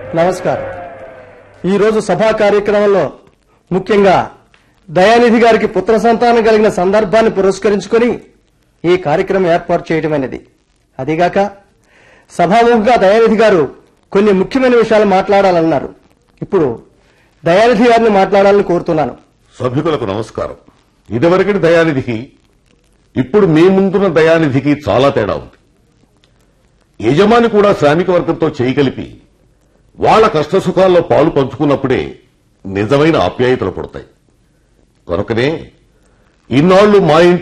నమస్కారం ఈరోజు సభా కార్యక్రమంలో ముఖ్యంగా దయానిధి గారికి పుత్ర సంతానం కలిగిన సందర్భాన్ని పురస్కరించుకొని ఈ కార్యక్రమం ఏర్పాటు చేయడమైనది అదిగాక సభాముఖంగా దయానిధి గారు కొన్ని ముఖ్యమైన విషయాలు మాట్లాడాలన్నారు ఇప్పుడు దయానిధి గారిని మాట్లాడాలని కోరుతున్నాను సభ్యులకు నమస్కారం ఇదివరకటి దయానిధికి ఇప్పుడు మీ ముందున్న దయానిధికి చాలా తేడా ఉంది యజమాని కూడా శ్రామిక వర్గంతో చేయగలిపి వాళ్ళ కష్టసుఖాల్లో పాలు పంచుకున్నప్పుడే నిజమైన ఆప్యాయతలు పుడతాయి కనుకనే ఇన్నాళ్లు మా ఇంటి